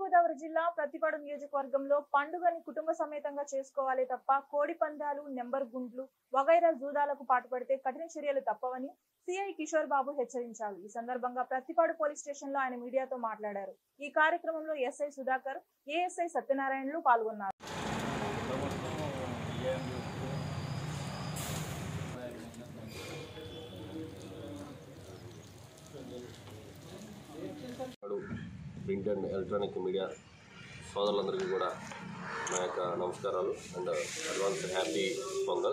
తూర్పుగోదావరి జిల్లా ప్రతిపాడు నియోజకవర్గంలో పండుగని కుటుంబ సమేతంగా చేసుకోవాలి తప్ప కోడి పందాలు నెంబర్ గుండ్లు వగైరా జూదాలకు పాటుపడితే కఠిన చర్యలు తప్పవని సిఐ కిషోర్ బాబు హెచ్చరించారు ఈ సందర్భంగా ప్రతిపాడు పోలీస్ స్టేషన్ లో ఆయన మీడియాతో మాట్లాడారు ఈ కార్యక్రమంలో ఎస్ఐ సుధాకర్ ఏఎస్ఐ సత్యనారాయణలు పాల్గొన్నారు నాడు ప్రింట్ అండ్ ఎలక్ట్రానిక్ మీడియా సోదరులందరికీ కూడా నా యొక్క నమస్కారాలు అండ్ అడ్వాన్స్ హ్యాపీ పొంగల్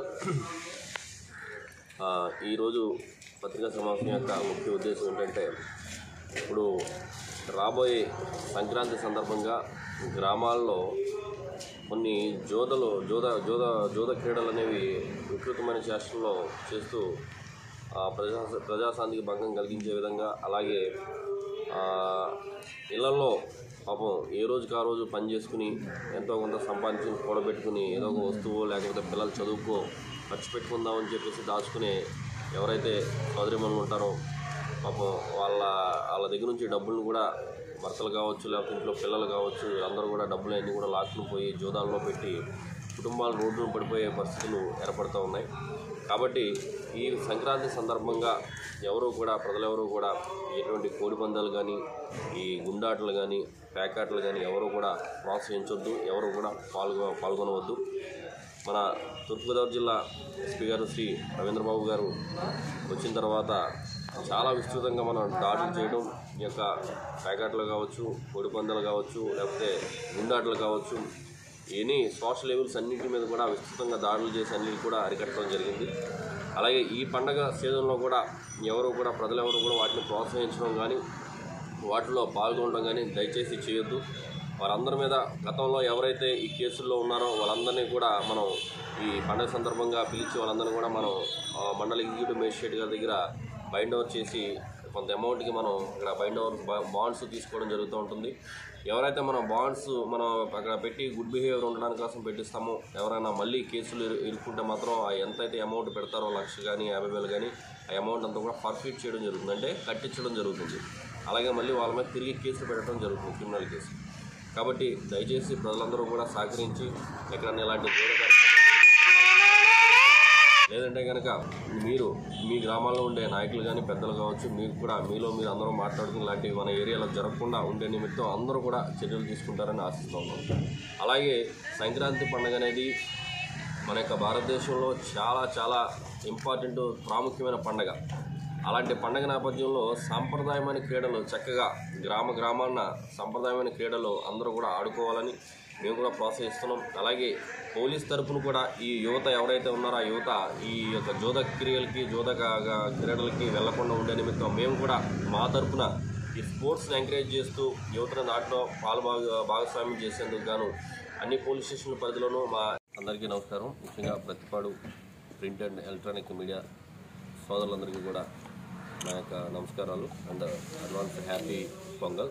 ఆ, ఈరోజు పత్రికా సమావేశం యొక్క ముఖ్య ఉద్దేశం ఏంటంటే ఇప్పుడు రాబోయే సంక్రాంతి సందర్భంగా గ్రామాల్లో కొన్ని జోదలు జోద జోద జోద క్రీడలు అనేవి వికృతమైన చేష్టల్లో చేస్తూ ఆ, ప్రజా ప్రజాశాంతికి భంగం కలిగించే విధంగా అలాగే ఆ, ఇళ్లలో పాపం ఏ రోజుకి ఆ రోజు పని చేసుకుని ఎంతో కొంత సంపాదించుకుని కూడబెట్టుకుని ఏదో ఒక వస్తువు లేకపోతే పిల్లలు చదువుకో ఖర్చు పెట్టుకుందామని చెప్పేసి దాచుకునే ఎవరైతే సోదరిమణులు ఉంటారో పాపం వాళ్ళ వాళ్ళ దగ్గర నుంచి డబ్బులను కూడా భర్తలు కావచ్చు లేకపోతే ఇంట్లో పిల్లలు కావచ్చు అందరూ కూడా డబ్బులు అన్నీ కూడా లాక్కుని పోయి జోదాల్లో పెట్టి కుటుంబాలు రోడ్డును పడిపోయే పరిస్థితులు ఏర్పడుతూ ఉన్నాయి కాబట్టి ఈ సంక్రాంతి సందర్భంగా ఎవరు కూడా ప్రజలెవరూ కూడా ఎటువంటి కోడి పందాలు కానీ ఈ గుండాటలు కానీ ప్యాకాట్లు కానీ ఎవరు కూడా ప్రోత్సహించొద్దు ఎవరు కూడా పాల్గొ పాల్గొనవద్దు మన తూర్పుగోదావరి జిల్లా ఎస్పీ గారు శ్రీ రవీంద్రబాబు గారు వచ్చిన తర్వాత చాలా విస్తృతంగా మనం దాడులు చేయడం ఈ యొక్క ప్యాకెట్లు కావచ్చు కోడి పందాలు కావచ్చు లేకపోతే గుండాటలు కావచ్చు ఎనీ సోషల్ లెవెల్స్ అన్నింటి మీద కూడా విస్తృతంగా దాడులు చేసి అన్నిటి కూడా అరికట్టడం జరిగింది అలాగే ఈ పండగ సీజన్లో కూడా ఎవరు కూడా ప్రజలెవరు కూడా వాటిని ప్రోత్సహించడం కానీ వాటిలో పాల్గొనడం కానీ దయచేసి చేయొద్దు వారందరి మీద గతంలో ఎవరైతే ఈ కేసుల్లో ఉన్నారో వాళ్ళందరినీ కూడా మనం ఈ పండుగ సందర్భంగా పిలిచి వాళ్ళందరినీ కూడా మనం ఆ, మండల ఎగ్జిక్యూటివ్ మేజిస్ట్రేట్ గారి దగ్గర బైండ్ ఓవర్ చేసి కొంత అమౌంట్కి మనం ఇక్కడ బైండ్ ఓవర్ బాండ్స్ తీసుకోవడం జరుగుతూ ఉంటుంది ఎవరైతే మనం బాండ్స్ మనం అక్కడ పెట్టి గుడ్ బిహేవియర్ ఉండడానికి కోసం పెట్టిస్తామో ఎవరైనా మళ్ళీ కేసులు ఇరు- ఇరుక్కుంటే మాత్రం ఆ ఎంతైతే అమౌంట్ పెడతారో లక్ష కానీ యాభై వేలు కానీ ఆ అమౌంట్ అంతా కూడా ఫర్ఫిట్ చేయడం జరుగుతుంది అంటే కట్టించడం జరుగుతుంది అలాగే మళ్ళీ వాళ్ళ మీద తిరిగి కేసులు పెట్టడం జరుగుతుంది క్రిమినల్ కేసు కాబట్టి దయచేసి ప్రజలందరూ కూడా సహకరించి ఎక్కడన్నా ఇలాంటి దూర కార్యక్రమాలు లేదంటే కనుక మీరు మీ గ్రామాల్లో ఉండే నాయకులు కానీ పెద్దలు కావచ్చు మీకు కూడా మీలో మీరు అందరూ మాట్లాడుకుని ఇలాంటివి మన ఏరియాలో జరగకుండా ఉండే నిమిత్తం అందరూ కూడా చర్యలు తీసుకుంటారని ఆశిస్తూ ఉన్నాం అలాగే సంక్రాంతి పండుగ అనేది మన యొక్క భారతదేశంలో చాలా చాలా ఇంపార్టెంట్ ప్రాముఖ్యమైన పండగ అలాంటి పండగ నేపథ్యంలో సాంప్రదాయమైన క్రీడలు చక్కగా గ్రామ గ్రామాన్న సాంప్రదాయమైన క్రీడలు అందరూ కూడా ఆడుకోవాలని మేము కూడా ప్రోత్సహిస్తున్నాం అలాగే పోలీస్ తరపున కూడా ఈ యువత ఎవరైతే ఉన్నారో ఆ యువత ఈ యొక్క జోద క్రియలకి జోద గా- గా- క్రీడలకి వెళ్లకుండా ఉండే నిమిత్తం మేము కూడా మా తరపున ఈ స్పోర్ట్స్ని ఎంకరేజ్ చేస్తూ యువతను దాంట్లో పాలు భాగ భాగస్వామ్యం చేసేందుకు గాను అన్ని పోలీస్ స్టేషన్ల పరిధిలోనూ మా అందరికీ నమస్కారం ముఖ్యంగా Prathipadu print and electronic media సోదరులందరికీ కూడా నా యొక్క నమస్కారాలు అండ్ అడ్వాన్స్ హ్యాపీ పొంగల్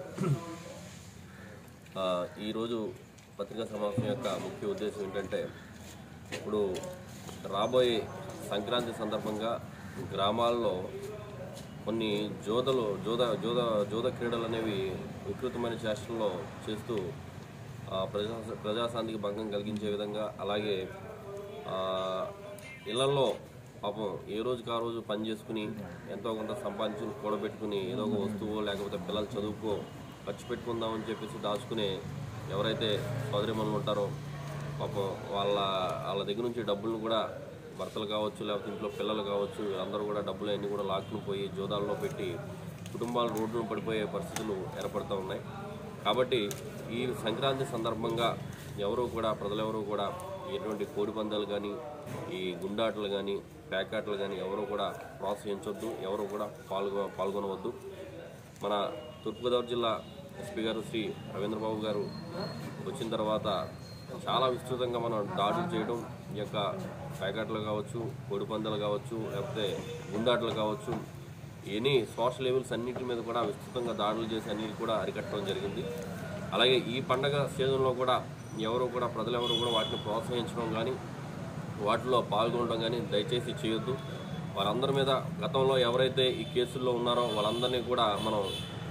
ఆ, ఈరోజు పత్రికా సమావేశం యొక్క ముఖ్య ఉద్దేశం ఏంటంటే ఇప్పుడు రాబోయే సంక్రాంతి సందర్భంగా గ్రామాల్లో కొన్ని జోదలు జోద జోద జోద క్రీడలు అనేవి వికృతమైన చేష్టల్లో చేస్తూ ఆ, ప్రజా ప్రజాశాంతికి భంగం కలిగించే విధంగా అలాగే ఆ, ఇళ్లలో పాపం ఏ రోజుకి ఆ రోజు పని చేసుకుని ఎంతో కొంత సంపాదించుకుని కూడబెట్టుకుని ఏదో ఒక వస్తువు లేకపోతే పిల్లలు చదువుకో ఖర్చు పెట్టుకుందామని చెప్పేసి దాచుకునే ఎవరైతే సోదరిమణులు ఉంటారో పాపం వాళ్ళ వాళ్ళ దగ్గర నుంచి డబ్బులను కూడా భర్తలు కావచ్చు లేకపోతే ఇంట్లో పిల్లలు కావచ్చు అందరూ కూడా డబ్బులు అన్నీ కూడా లాక్కుని పోయి జోదాల్లో పెట్టి కుటుంబాలు రోడ్డును పడిపోయే పరిస్థితులు ఏర్పడుతూ ఉన్నాయి కాబట్టి ఈ సంక్రాంతి సందర్భంగా ఎవరు కూడా ప్రజలెవరూ కూడా ఎటువంటి కోడి పందాలు కానీ ఈ గుండాటలు కానీ ప్యాకాట్లు కానీ ఎవరు కూడా ప్రోత్సహించొద్దు ఎవరు కూడా పాల్గొ పాల్గొనవద్దు మన తూర్పుగోదావరి జిల్లా ఎస్పీ గారు శ్రీ రవీంద్రబాబు గారు వచ్చిన తర్వాత చాలా విస్తృతంగా మనం దాడులు చేయడం ఈ యొక్క ప్యాకెట్లు కావచ్చు కోడి పందాలు కావచ్చు లేకపోతే గుండాటలు కావచ్చు ఎనీ సోషల్ లెవెల్స్ అన్నింటి మీద కూడా విస్తృతంగా దాడులు చేసి అన్నిటి కూడా అరికట్టడం జరిగింది అలాగే ఈ పండగ సీజన్లో కూడా ఎవరు కూడా ప్రజలెవరు కూడా వాటిని ప్రోత్సహించడం కానీ వాటిలో పాల్గొనడం కానీ దయచేసి చేయొద్దు వారందరి మీద గతంలో ఎవరైతే ఈ కేసుల్లో ఉన్నారో వాళ్ళందరినీ కూడా మనం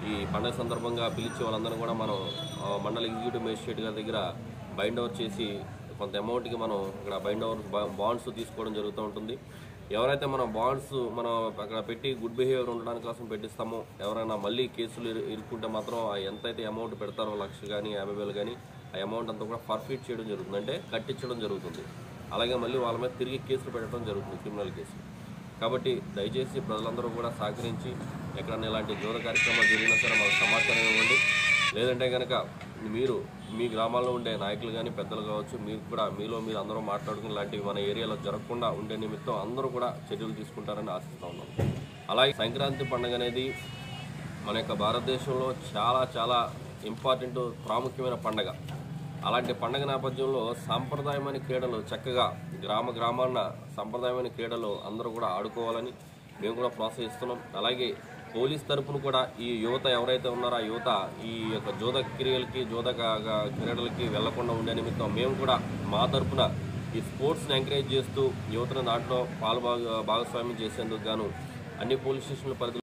ఈ పండగ సందర్భంగా పిలిచి వాళ్ళందరూ కూడా మనం ఆ, మండల ఎగ్జిక్యూటివ్ మేజిస్ట్రేట్ గారి దగ్గర బైండ్ ఓవర్ చేసి కొంత అమౌంట్కి మనం ఇక్కడ బైండ్ ఓవర్ బాండ్స్ తీసుకోవడం జరుగుతూ ఉంటుంది ఎవరైతే మనం బాండ్స్ మనం అక్కడ పెట్టి గుడ్ బిహేవియర్ ఉండడానికి కోసం పెట్టిస్తామో ఎవరైనా మళ్ళీ కేసులు ఇరు- ఇరుక్కుంటే మాత్రం ఆ ఎంతైతే అమౌంట్ పెడతారో లక్ష కానీ యాభై వేలు కానీ ఆ అమౌంట్ అంతా కూడా ఫర్ఫిట్ చేయడం జరుగుతుంది అంటే కట్టించడం జరుగుతుంది అలాగే మళ్ళీ వాళ్ళ మీద తిరిగి కేసులు పెట్టడం జరుగుతుంది క్రిమినల్ కేసులు కాబట్టి దయచేసి ప్రజలందరూ కూడా సహకరించి ఎక్కడన్నా ఇలాంటి జోర కార్యక్రమాలు జరిగినా సరే మాకు సమాచారం ఇవ్వండి లేదంటే కనుక మీరు మీ గ్రామాల్లో ఉండే నాయకులు కానీ పెద్దలు కావచ్చు మీరు కూడా మీలో మీరు అందరూ మాట్లాడుకుని ఇలాంటివి మన ఏరియాలో జరగకుండా ఉండే నిమిత్తం అందరూ కూడా చర్యలు తీసుకుంటారని ఆశిస్తూ ఉన్నాం అలాగే సంక్రాంతి పండుగ అనేది మన యొక్క భారతదేశంలో చాలా చాలా ఇంపార్టెంట్ ప్రాముఖ్యమైన పండగ అలాంటి పండగ నేపథ్యంలో సాంప్రదాయమైన క్రీడలు చక్కగా గ్రామ గ్రామాన్న సాంప్రదాయమైన క్రీడలు అందరూ కూడా ఆడుకోవాలని మేము కూడా ప్రోత్సహిస్తున్నాం అలాగే పోలీస్ తరపున కూడా ఈ యువత ఎవరైతే ఉన్నారో ఆ యువత ఈ యొక్క జోద క్రియలకి జోద క- క- క్రీడలకి వెళ్లకుండా ఉండే నిమిత్తం మేము కూడా మా తరపున ఈ స్పోర్ట్స్ని ఎంకరేజ్ చేస్తూ యువతను దాంట్లో పాలు భాగ భాగస్వామ్యం చేసేందుకు గాను అన్ని పోలీస్ స్టేషన్ల పరిధిలో